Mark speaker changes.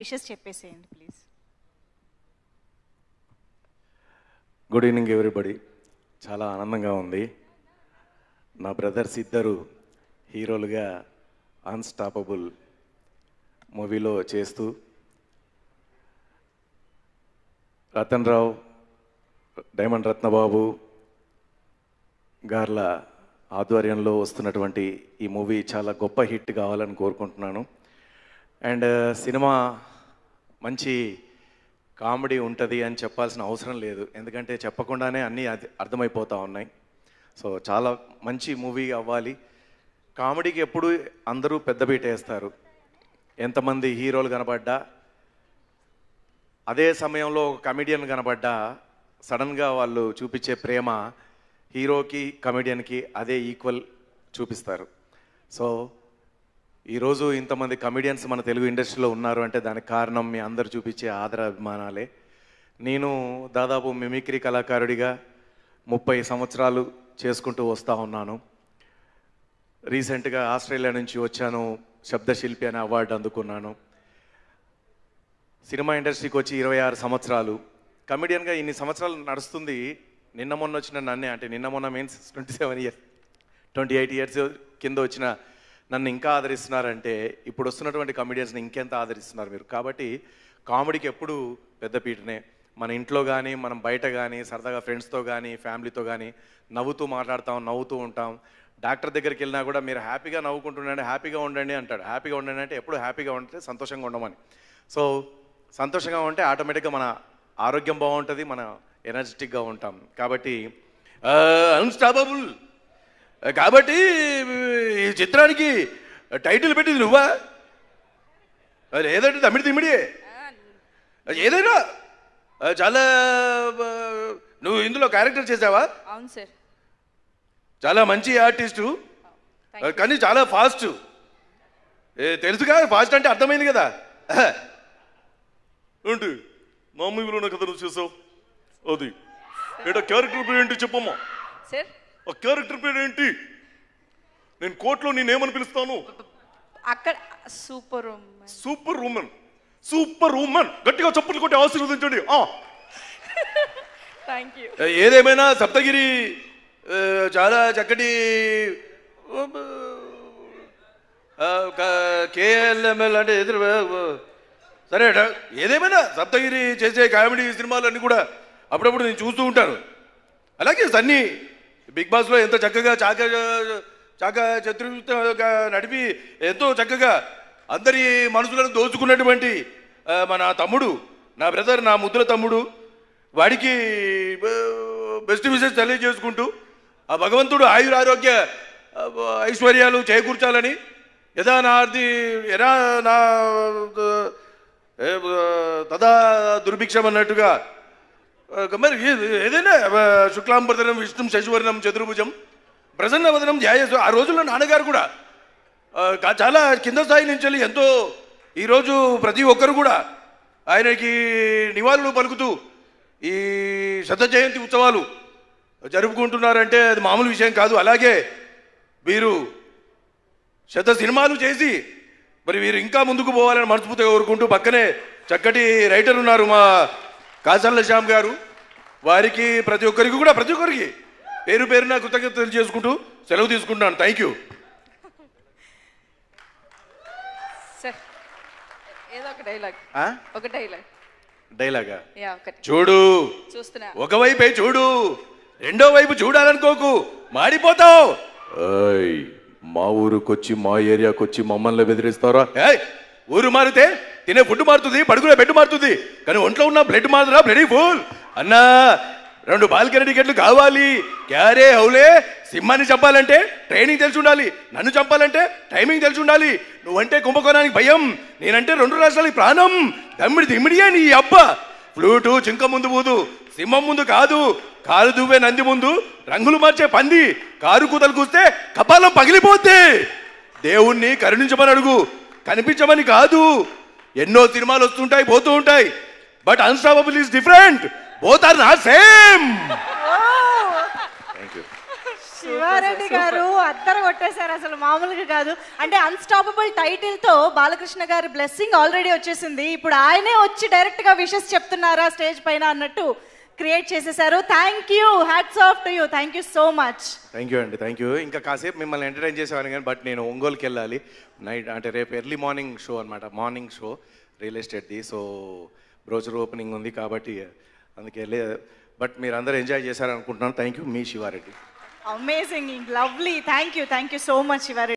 Speaker 1: Wishes చెప్పేసేయండి please
Speaker 2: good evening everybody చాలా ఆనందంగా ఉంది నా బ్రదర్స్ ఇద్దరు హీరోలుగా అన్స్టాపబుల్ మూవీలో చేస్తూ రతన్ రావు డైమండ్ రత్నబాబు గార్ల ఆధ్వర్యంలో వస్తున్నటువంటి ఈ మూవీ చాలా గొప్ప హిట్ కావాలని కోరుకుంటున్నాను అండ్ సినిమా మంచి కామెడీ ఉంటుంది అని చెప్పాల్సిన అవసరం లేదు ఎందుకంటే చెప్పకుండానే అన్నీ అది అర్థమైపోతూ ఉన్నాయి సో చాలా మంచి మూవీ అవ్వాలి కామెడీకి ఎప్పుడు అందరూ పెద్దపీట వేస్తారు ఎంతమంది హీరోలు కనబడ్డా అదే సమయంలో ఒక కమెడియన్ కనబడ్డా సడన్గా వాళ్ళు చూపించే ప్రేమ హీరోకి కమెడియన్కి అదే ఈక్వల్ చూపిస్తారు సో ఈరోజు ఇంతమంది కమెడియన్స్ మన తెలుగు ఇండస్ట్రీలో ఉన్నారు అంటే దానికి కారణం మీ అందరు చూపించే ఆదర అభిమానాలే నేను దాదాపు మిమిక్రీ కళాకారుడిగా ముప్పై సంవత్సరాలు చేసుకుంటూ వస్తూ ఉన్నాను రీసెంట్గా ఆస్ట్రేలియా నుంచి వచ్చాను శబ్దశిల్పి అనే అవార్డు అందుకున్నాను సినిమా ఇండస్ట్రీకి వచ్చి ఇరవై ఆరు సంవత్సరాలు కమెడియన్గా ఇన్ని సంవత్సరాలు నడుస్తుంది నిన్న మొన్న వచ్చిన నన్నే అంటే నిన్న మొన్న means twenty seven years twenty eight years కింద వచ్చిన నన్ను ఇంకా ఆదరిస్తున్నారంటే ఇప్పుడు వస్తున్నటువంటి కమెడియన్స్ని ఇంకెంత ఆదరిస్తున్నారు మీరు కాబట్టి కామెడీకి ఎప్పుడు పెద్దపీటనే మన ఇంట్లో కానీ మనం బయట కానీ సరదాగా ఫ్రెండ్స్తో కానీ ఫ్యామిలీతో కానీ నవ్వుతూ మాట్లాడతాం నవ్వుతూ ఉంటాం డాక్టర్ దగ్గరికి వెళ్ళినా కూడా మీరు హ్యాపీగా నవ్వుకుంటుండండి హ్యాపీగా ఉండండి అంటాడు హ్యాపీగా ఉండండి అంటే ఎప్పుడు హ్యాపీగా ఉంటే సంతోషంగా ఉండమని సో సంతోషంగా ఉంటే ఆటోమేటిక్గా మన ఆరోగ్యం బాగుంటుంది మన ఎనర్జెటిక్గా ఉంటాం కాబట్టి అన్స్టాపబుల్ కాబట్టి ఈ చిత్రానికి టైటిల్ పెట్టింది నువ్వా అది ఏదంటే తమిడి తిమిడి ఏదైనా ఆ, చాలా ఆ, నువ్వు ఇందులో క్యారెక్టర్ చేసావా
Speaker 1: అవును సార్
Speaker 2: చాలా మంచి ఆర్టిస్టు ఆ, కానీ చాలా ఫాస్ట్ ఏ తెలుసుగా ఫాస్ట్ అంటే అర్థమైంది కదా ఏంటి మా మూవీలోనే కదా నువ్వు చేసావు అది ఏటా క్యారెక్టర్ పేరు ఏంటి చెప్పమ్మా
Speaker 1: సార్
Speaker 2: ఆ క్యారెక్టర్ పేరు ఏంటి నేను కోర్టులో నేనేమని పిలుస్తాను
Speaker 1: అక్కడ super
Speaker 2: super women super women గట్టిగా చప్పులు కొట్టి ఆశీర్వదించండి ఆ.
Speaker 1: థ్యాంక్ యూ
Speaker 2: ఏదేమైనా సప్తగిరి ఆ, చాలా చక్కటి కేఎల్ఎంఎల్ అంటే ఎదురు సరే డా- ఏదేమైనా సప్తగిరి చేసే కామెడీ సినిమాలు అన్నీ కూడా అప్పుడప్పుడు నేను చూస్తూ ఉంటాను అలాగే సన్నీ బిగ్ బాస్లో ఎంత చక్కగా చాక చాక చతుర్గా నడిపి ఎంతో చక్కగా అందరి మనసులను దోచుకున్నటువంటి ఆ, మన తమ్ముడు నా బ్రదర్ నా ముద్దుల తమ్ముడు వాడికి బెస్ట్ విషెస్ తెలియజేసుకుంటూ ఆ భగవంతుడు ఆయుర ఆరోగ్య ఆ, ఐశ్వర్యాలు చేకూర్చాలని యథా నార్ది ఎరా నా ఏ, తదా దుర్భిక్షం అన్నట్టుగా ఆ, మరి ఏ- ఏదైనా ఆ, శుక్లాంబరధనం విష్ణు శశివర్ణం చతుర్భుజం ప్రసన్నవదనం ధ్యాయ ఆ రోజుల్లో నాన్నగారు కూడా ఆ, కా- చాలా కింద స్థాయి నుంచి వెళ్ళి ఎంతో ఈరోజు ప్రతి ఒక్కరు కూడా ఆయనకి నివాళులు పలుకుతూ ఈ శత జయంతి ఉత్సవాలు జరుపుకుంటున్నారంటే అది మామూలు విషయం కాదు అలాగే వీరు శత సినిమాలు చేసి మరి వీరు ఇంకా ముందుకు పోవాలని మనస్ఫూర్తిగా కోరుకుంటూ పక్కనే చక్కటి రైటర్ ఉన్నారు మా కాసల్ల శ్యామ్ గారు వారికి ప్రతి ఒక్కరికి కూడా ప్రతి ఒక్కరికి పేరు పేరున కృతజ్ఞత తెలియజేసుకుంటూ సెలవు తీసుకుంటున్నాను థ్యాంక్ యూ
Speaker 1: సార్ ఏదో ఒక డైలాగ్ ఒక డైలాగ్
Speaker 2: డైలాగా
Speaker 1: యా ఒకటి
Speaker 2: చూడు
Speaker 1: చూస్తున్నా
Speaker 2: ఒకవైపే చూడు రెండో వైపు చూడాలనుకోకు మాడిపోతావు ఏయ్ మా ఊరుకొచ్చి మా ఏరియాకొచ్చి మమ్మల్ని బెదిరిస్తారా ఏయ్ ఊరు మారితే తినే ఫుడ్ మారుతుంది పడుకునే బెడ్ మారుతుంది కానీ ఒంట్లో ఉన్న బ్లడ్ మారుతురా బ్లడీ ఫుల్ అన్నా రెండు బాల్కనీ టికెట్లు కావాలి క్యారే హౌలే సింహాన్ని చంపాలంటే ట్రైనింగ్ తెలిసి ఉండాలి నన్ను చంపాలంటే టైమింగ్ తెలిసి ఉండాలి నువ్వంటే కుంభకోణానికి భయం నేనంటే రెండు రాష్ట్రాలకి ప్రాణం దమ్మిడి దిమ్మిడియే నీ అబ్బ ఫ్లూటు చింక ముందు పోదు సింహం ముందు కాదు కారు దువ్వే నంది ముందు రంగులు మార్చే పంది కారు కూతలు కూస్తే కపాలం పగిలిపోద్ది దేవుణ్ణి కరుణించమని అడుగు కనిపించమని కాదు ఎన్నో సినిమాలు వస్తుంటాయి పోతూ ఉంటాయి but unstoppable is different both are not same thank you
Speaker 3: Siva Reddy గారు అద్దరు కొట్టేశారు అసలు మామూలుగా కాదు అంటే అన్స్టాపబుల్ టైటిల్ తో బాలకృష్ణ గారి బ్లెస్సింగ్ ఆల్రెడీ వచ్చేసింది ఇప్పుడు ఆయనే వచ్చి డైరెక్ట్ గా విషెస్ చెప్తున్నారా స్టేజ్ పైన అన్నట్టు క్రియేట్ చేసేసారు thank you hats off to you thank you so much
Speaker 2: thank you అండి థ్యాంక్ యూ ఇంకా కాసేపు మిమ్మల్ని ఎంటర్టైన్ చేసేవాడిని కానీ బట్ నేను ఒంగోలుకి వెళ్ళాలి నైట్ అంటే రేపు ఎర్లీ మార్నింగ్ షో అనమాట మార్నింగ్ షో రియల్ ఎస్టేట్ది సో బ్రోచర్ ఓపెనింగ్ ఉంది కాబట్టి అందుకే వెళ్ళే బట్ మీరు అందరూ ఎంజాయ్ చేశారనుకుంటున్నాను థ్యాంక్ యూ మీ Siva Reddy
Speaker 3: amazing lovely thank you thank you so much Sivareddy